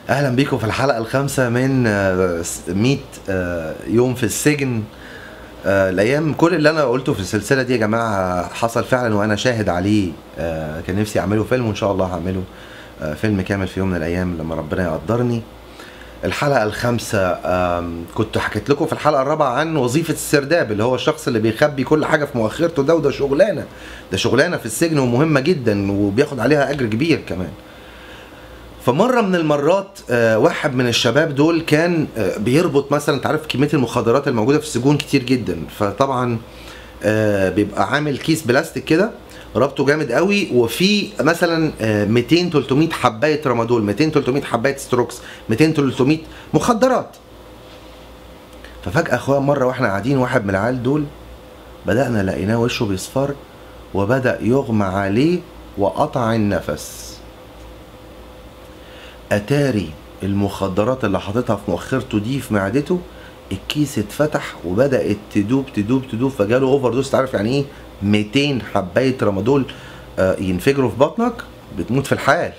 اهلا بيكم في الحلقه الخامسه من آه، 100 آه، يوم في السجن آه، الايام كل اللي انا قلته في السلسله دي يا جماعه حصل فعلا وانا شاهد عليه آه، كان نفسي اعمله فيلم وان شاء الله هعمله آه، فيلم كامل في يوم من الايام لما ربنا يقدرني الحلقه الخامسه آم، كنت حكيت لكم في الحلقه الرابعه عن وظيفه السرداب اللي هو الشخص اللي بيخبي كل حاجه في مؤخرته ده وده شغلانه ده شغلانه في السجن ومهمه جدا وبياخد عليها اجر كبير كمان فمره من المرات آه، واحد من الشباب دول كان آه، بيربط مثلا انت عارف كميه المخدرات الموجوده في السجون كتير جدا فطبعا آه، بيبقى عامل كيس بلاستيك كده ربطه جامد قوي وفي مثلا آه، 200 300 حبايه رمادول 200 300 حبايه ستروكس 200 300 مخدرات ففجاه اخويا مره واحنا قاعدين واحد من العيال دول بدانا لقيناه وشه بيصفر وبدا يغمى عليه وقطع النفس اتاري المخدرات اللي حاططها في مؤخرته دي في معدته الكيس اتفتح وبدات تدوب تدوب تدوب فجاله اوفر دوز تعرف يعني ايه 200 حبايه رمادول آه، ينفجروا في بطنك بتموت في الحال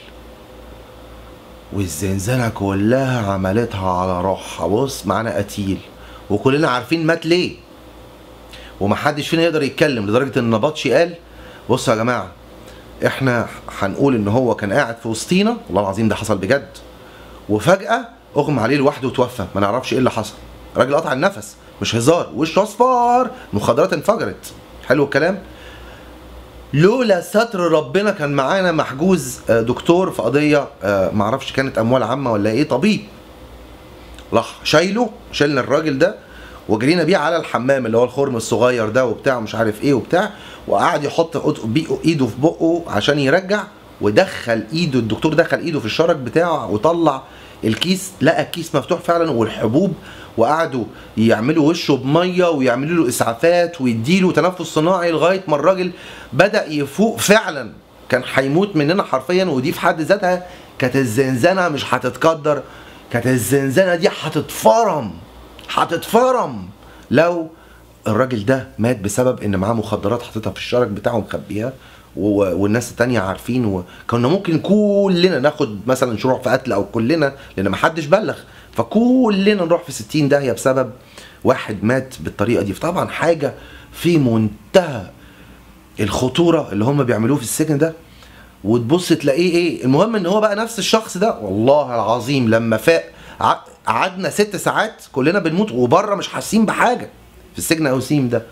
والزنزانه كلها عملتها على روحها بص معانا قتيل وكلنا عارفين مات ليه ومحدش فينا يقدر يتكلم لدرجه ان نبطشي قال بصوا يا جماعه احنا هنقول ان هو كان قاعد في وسطينا والله العظيم ده حصل بجد وفجاه اغمى عليه لوحده وتوفى ما نعرفش ايه اللي حصل الراجل قطع النفس مش هزار وشه اصفر المخدرات انفجرت حلو الكلام لولا ستر ربنا كان معانا محجوز آه، دكتور في قضيه آه، معرفش كانت اموال عامه ولا ايه طبيب راح شايله شلنا الراجل ده وجرينا بيه على الحمام اللي هو الخرم الصغير ده وبتاع مش عارف ايه وبتاع وقعد يحط قط- بي- ايده في بقه عشان يرجع ودخل ايده الدكتور دخل ايده في الشرج بتاعه وطلع الكيس لقى الكيس مفتوح فعلا والحبوب وقعدوا يعملوا وشه بميه ويعملوا له اسعافات ويديله تنفس صناعي لغايه ما الراجل بدا يفوق فعلا كان هيموت مننا حرفيا ودي في حد ذاتها كانت الزنزانه مش هتتقدر كانت الزنزانه دي هتتفرم هتتفرم لو الراجل ده مات بسبب ان معاه مخدرات حاططها في الشرج بتاعه مخبيها و- والناس التانية عارفين وكنا ممكن كلنا ناخد مثلا شروع في قتل او كلنا لان ما حدش بلغ فكلنا نروح في 60 داهية بسبب واحد مات بالطريقة دي فطبعا حاجة في منتهى الخطورة اللي هم بيعملوه في السجن ده وتبص تلاقيه ايه المهم ان هو بقى نفس الشخص ده والله العظيم لما فاق ع- قعدنا ست ساعات كلنا بنموت وبره مش حاسين بحاجه في السجن اوسيم ده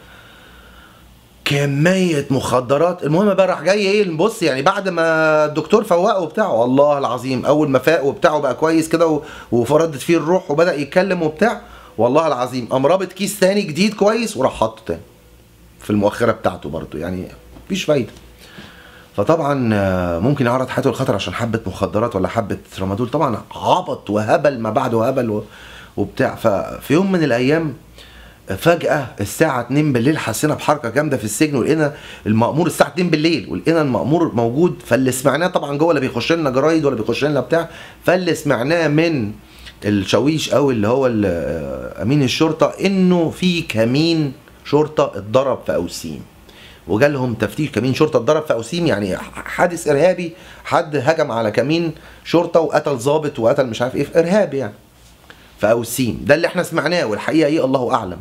كمية مخدرات المهم بقى راح جاي ايه بص يعني بعد ما الدكتور فوقه وبتاع والله العظيم اول ما فاق وبتاعه بقى كويس كده و- وفردت فيه الروح وبدا يتكلم وبتاع والله العظيم قام رابط كيس تاني جديد كويس وراح حاطه تاني في المؤخره بتاعته برضه يعني مفيش فايده فطبعا آه، ممكن يعرض حياته للخطر عشان حبه مخدرات ولا حبه رمادول طبعا عبط وهبل ما بعده هبل و- وبتاع ففي يوم من الايام فجأة الساعة 2 بالليل حسينا بحركة جامدة في السجن ولقينا المأمور الساعة 2 بالليل ولقينا المأمور موجود فاللي سمعناه طبعا جوه لا بيخش لنا جرايد ولا بيخش لنا بتاع فاللي سمعناه من الشاويش او اللي هو ال- آه، امين الشرطة انه في كمين شرطة اتضرب في اوسيم وجالهم تفتيش كمين شرطه اتضرب في اوسيم يعني حادث ارهابي حد هجم على كمين شرطه وقتل ضابط وقتل مش عارف ايه في ارهاب يعني في اوسيم ده اللي احنا سمعناه والحقيقه ايه الله اعلم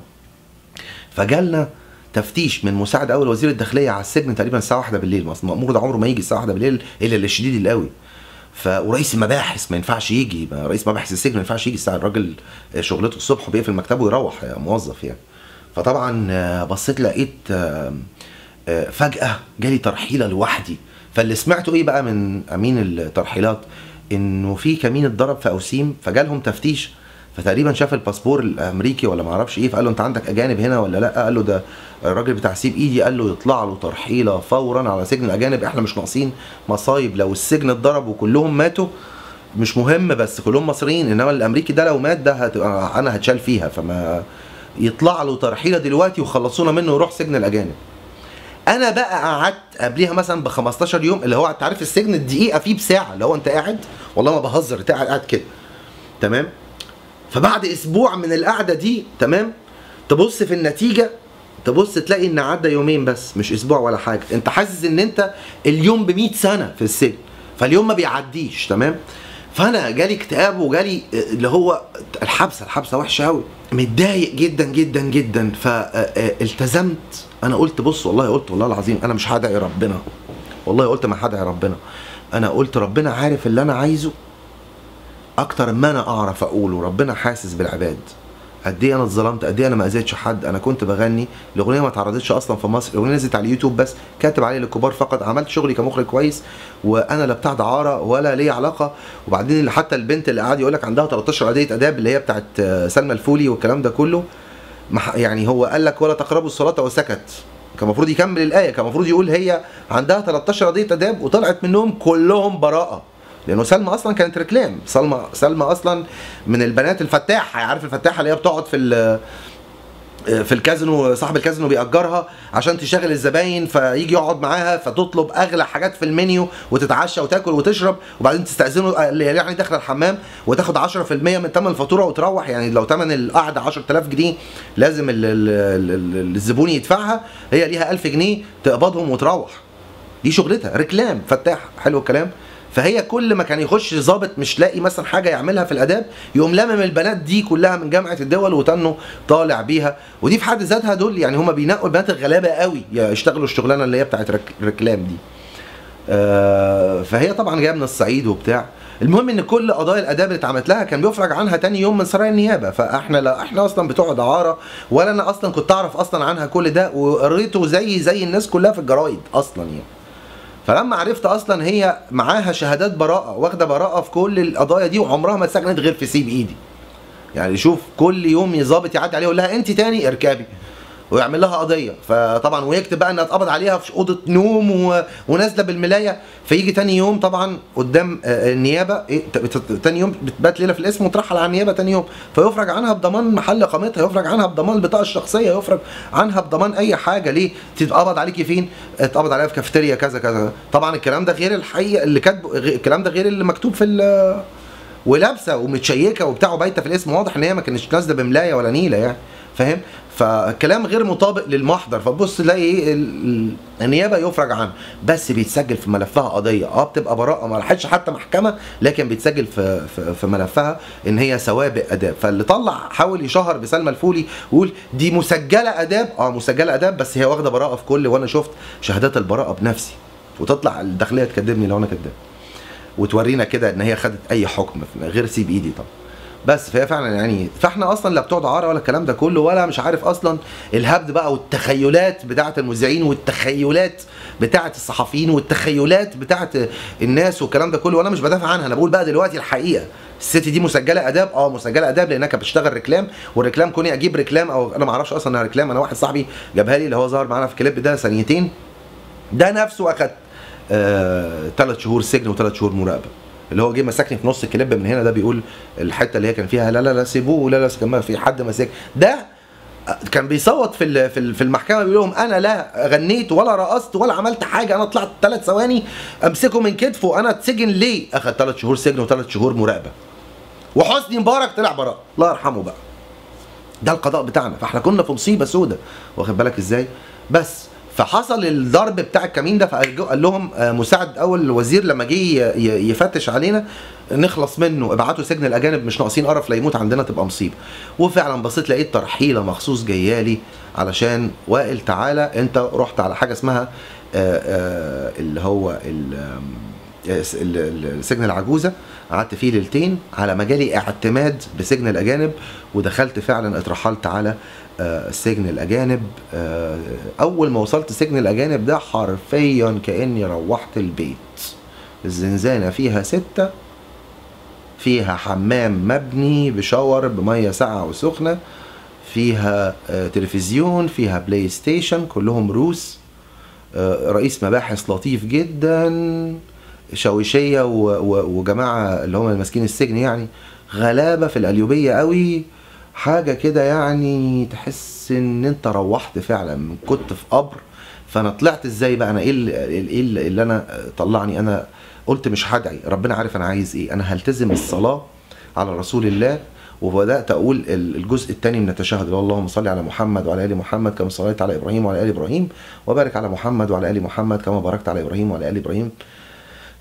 فجالنا تفتيش من مساعد اول وزير الداخليه على السجن تقريبا الساعه 1 بالليل ما أصل المأمور ده عمره ما يجي الساعه 1 بالليل الا للشديد القوي ف ورئيس المباحث ما ينفعش يجي ما رئيس مباحث السجن ما ينفعش يجي الساعه الراجل شغلته الصبح وبيقفل مكتبه ويروح يا موظف يعني فطبعا آه، بصيت لقيت آه، آه، فجأة جالي ترحيلة لوحدي فاللي سمعته ايه بقى من امين الترحيلات انه في كمين اتضرب في اوسيم فجالهم تفتيش فتقريبا شاف الباسبور الامريكي ولا ما اعرفش ايه فقال له انت عندك اجانب هنا ولا لا قال له ده الراجل بتاع سيب ايدي قال له يطلع له ترحيله فورا على سجن الاجانب احنا مش ناقصين مصايب لو السجن اتضرب وكلهم ماتوا مش مهم بس كلهم مصريين انما الامريكي ده لو مات ده هتبقى انا هتشال فيها فما يطلع له ترحيله دلوقتي وخلصونا منه ويروح سجن الاجانب انا بقى قعدت قبليها مثلا ب 15 يوم اللي هو انت عارف السجن الدقيقه فيه بساعه اللي هو انت قاعد والله ما بهزر انت قاعد قاعد كده تمام فبعد اسبوع من القعده دي تمام تبص في النتيجه تبص تلاقي ان عدى يومين بس مش اسبوع ولا حاجه انت حاسس ان انت اليوم ب 100 سنه في السجن فاليوم ما بيعديش تمام فانا جالي اكتئاب وجالي اللي هو الحبسه الحبسه وحشه قوي متضايق جدا جدا جدا فالتزمت انا قلت بص والله قلت والله العظيم انا مش هدعي ربنا والله قلت ما هدعي ربنا انا قلت ربنا عارف اللي انا عايزه اكتر ما انا اعرف اقوله ربنا حاسس بالعباد قد ايه انا اتظلمت قد ايه انا ما اذيتش حد انا كنت بغني الاغنيه ما اتعرضتش اصلا في مصر الاغنيه نزلت على اليوتيوب بس كاتب عليه للكبار فقط عملت شغلي كمخرج كويس وانا لا بتاع دعاره ولا ليا علاقه وبعدين حتى البنت اللي قاعد يقول لك عندها 13 قضيه اداب اللي هي بتاعت سلمى الفولي والكلام ده كله يعني هو قال لك ولا تقربوا الصلاه وسكت كان المفروض يكمل الايه كان المفروض يقول هي عندها 13 قضيه اداب وطلعت منهم كلهم براءه لانه سلمى اصلا كانت ريكلام سلمى سلمى اصلا من البنات الفتاحه عارف الفتاحه اللي هي بتقعد في في الكازينو صاحب الكازينو بيأجرها عشان تشغل الزباين فيجي يقعد معاها فتطلب اغلى حاجات في المنيو وتتعشى وتاكل وتشرب وبعدين تستأذنه يعني داخله الحمام وتاخد 10% من ثمن الفاتوره وتروح يعني لو ثمن القعده 10000 جنيه لازم ال ال ال الزبون يدفعها هي ليها 1000 جنيه تقبضهم وتروح دي شغلتها ريكلام فتاح حلو الكلام فهي كل ما كان يخش ظابط مش لاقي مثلا حاجه يعملها في الاداب يقوم لمم البنات دي كلها من جامعه الدول وتنه طالع بيها ودي في حد ذاتها دول يعني هم بينقوا البنات الغلابه قوي يشتغلوا الشغلانه اللي هي بتاعت ريكلام دي آه فهي طبعا جايه من الصعيد وبتاع المهم ان كل قضايا الاداب اللي اتعملت لها كان بيفرج عنها تاني يوم من سرايا النيابه فاحنا لا احنا اصلا بتوع دعاره ولا انا اصلا كنت اعرف اصلا عنها كل ده وقريته زي زي الناس كلها في الجرايد اصلا يعني فلما عرفت اصلا هي معاها شهادات براءه واخده براءه في كل القضايا دي وعمرها ما اتسجنت غير في سيب ايدي يعني شوف كل يوم ظابط يعدي عليها يقول لها انت تاني اركبي ويعمل لها قضيه فطبعا ويكتب بقى انها اتقبض عليها في اوضه نوم و... ونازله بالملايه فيجي تاني يوم طبعا قدام النيابه إيه تاني يوم بتبات ليله في الاسم وترحل على النيابه تاني يوم فيفرج عنها بضمان محل اقامتها يفرج عنها بضمان البطاقه الشخصيه يفرج عنها بضمان اي حاجه ليه تتقبض عليكي فين اتقبض عليها في كافيتيريا كذا كذا طبعا الكلام ده غير الحقيقه اللي كاتبه الكلام ده غير اللي مكتوب في ولابسه ومتشيكه وبتاع وبايته في الاسم واضح ان هي ما كانتش نازله بملايه ولا نيله يعني فاهم فكلام غير مطابق للمحضر فتبص تلاقي ايه النيابه يفرج عنها بس بيتسجل في ملفها قضيه اه بتبقى براءه ما راحتش حتى محكمه لكن بيتسجل في في, في ملفها ان هي سوابق اداب فاللي طلع حاول يشهر بسلمى الفولي ويقول دي مسجله اداب اه مسجله اداب بس هي واخده براءه في كل وانا شفت شهادات البراءه بنفسي وتطلع الداخليه تكذبني لو انا كذاب وتورينا كده ان هي خدت اي حكم غير سيب ايدي طبعا بس فهي فعلا يعني فاحنا اصلا لا بتوع دعاره ولا الكلام ده كله ولا مش عارف اصلا الهبد بقى والتخيلات بتاعه المذيعين والتخيلات بتاعه الصحفيين والتخيلات بتاعه الناس والكلام ده كله وانا مش بدافع عنها انا بقول بقى دلوقتي الحقيقه الست دي مسجله اداب اه مسجله اداب لانها كانت بتشتغل ريكلام والريكلام كوني اجيب ريكلام او انا ما اعرفش اصلا انها ريكلام انا واحد صاحبي جابها لي اللي هو ظهر معانا في الكليب ده ثانيتين ده نفسه اخد ثلاث آه شهور سجن وثلاث شهور مراقبه اللي هو جه مسكني في نص الكليب من هنا ده بيقول الحته اللي هي كان فيها لا لا لا سيبوه لا لا كمان في حد مسك ده كان بيصوت في في المحكمه بيقول لهم انا لا غنيت ولا رقصت ولا عملت حاجه انا طلعت ثلاث ثواني امسكه من كتفه انا اتسجن ليه؟ اخذ ثلاث شهور سجن وثلاث شهور مراقبه وحسني مبارك طلع براء الله يرحمه بقى ده القضاء بتاعنا فاحنا كنا في مصيبه سودة واخد بالك ازاي؟ بس فحصل الضرب بتاع الكمين ده فقال لهم مساعد اول وزير لما جه يفتش علينا نخلص منه ابعتوا سجن الاجانب مش ناقصين قرف لا يموت عندنا تبقى مصيبه وفعلا بصيت لقيت ترحيله مخصوص جايالي علشان وائل تعالى انت رحت على حاجه اسمها اللي هو سجن العجوزه قعدت فيه ليلتين على ما جالي اعتماد بسجن الاجانب ودخلت فعلا اترحلت على سجن الاجانب اول ما وصلت سجن الاجانب ده حرفيا كاني روحت البيت الزنزانه فيها سته فيها حمام مبني بشاور بميه ساقعه وسخنه فيها تلفزيون فيها بلاي ستيشن كلهم روس رئيس مباحث لطيف جدا شاويشيه وجماعه اللي هم ماسكين السجن يعني غلابه في القليوبيه قوي حاجه كده يعني تحس ان انت روحت فعلا كنت في قبر فانا طلعت ازاي بقى انا ايه اللي, إيه اللي انا طلعني انا قلت مش هدعي ربنا عارف انا عايز ايه انا هلتزم الصلاه على رسول الله وبدات اقول الجزء الثاني من التشهد اللهم صل على محمد وعلى ال محمد كما صليت على ابراهيم وعلى ال ابراهيم وبارك على محمد وعلى ال محمد كما باركت على ابراهيم وعلى ال ابراهيم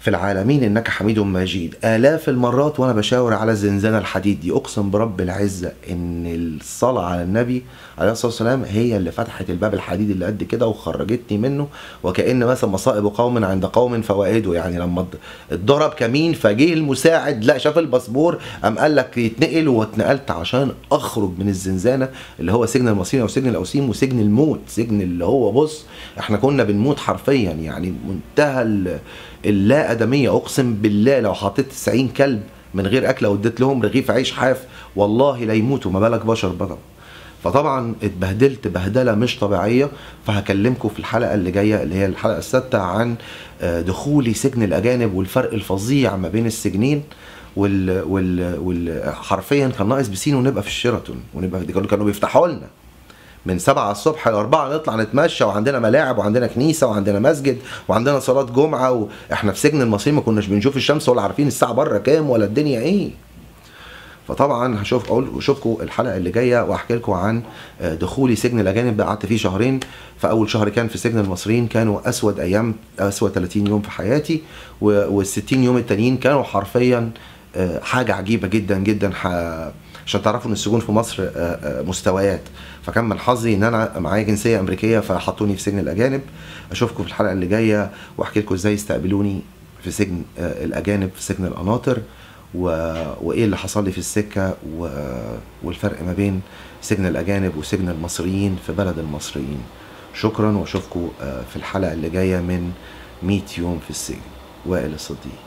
في العالمين انك حميد مجيد الاف المرات وانا بشاور على الزنزانه الحديد دي اقسم برب العزه ان الصلاه على النبي عليه الصلاه والسلام هي اللي فتحت الباب الحديد اللي قد كده وخرجتني منه وكان مثلا مصائب قوم عند قوم فوائده يعني لما اتض- اتضرب كمين فجه المساعد لا شاف الباسبور قام قال لك يتنقل واتنقلت عشان اخرج من الزنزانه اللي هو سجن المصير او سجن الاوسيم وسجن الموت سجن اللي هو بص احنا كنا بنموت حرفيا يعني منتهى ال- اللا ادميه اقسم بالله لو حطيت 90 كلب من غير اكله واديت لهم رغيف عيش حاف والله لا يموتوا ما بالك بشر بقى فطبعا اتبهدلت بهدله مش طبيعيه فهكلمكم في الحلقه اللي جايه اللي هي الحلقه السادسه عن آه، دخولي سجن الاجانب والفرق الفظيع ما بين السجنين وال وال وال حرفيا كان ناقص بسين ونبقى في الشيراتون ونبقى دي كانوا كانوا بيفتحوا لنا من سبعة الصبح لأربعة نطلع نتمشى وعندنا ملاعب وعندنا كنيسة وعندنا مسجد وعندنا صلاة جمعة وإحنا في سجن المصري ما كناش بنشوف الشمس ولا عارفين الساعة بره كام ولا الدنيا إيه فطبعا هشوف اقول اشوفكم الحلقه اللي جايه واحكي لكم عن آه، دخولي سجن الاجانب ده قعدت فيه شهرين فاول شهر كان في سجن المصريين كانوا اسود ايام اسود 30 يوم في حياتي وال 60 يوم التانيين كانوا حرفيا آه، حاجه عجيبه جدا جدا ح- عشان تعرفوا ان السجون في مصر آه، آه، مستويات فكان من حظي ان انا معايا جنسيه امريكيه فحطوني في سجن الاجانب اشوفكم في الحلقه اللي جايه واحكي لكم ازاي استقبلوني في سجن آه، الاجانب في سجن القناطر و... وايه اللي حصل لي في السكه و... والفرق ما بين سجن الاجانب وسجن المصريين في بلد المصريين شكرا واشوفكم آه، في الحلقه اللي جايه من 100 يوم في السجن وائل الصديق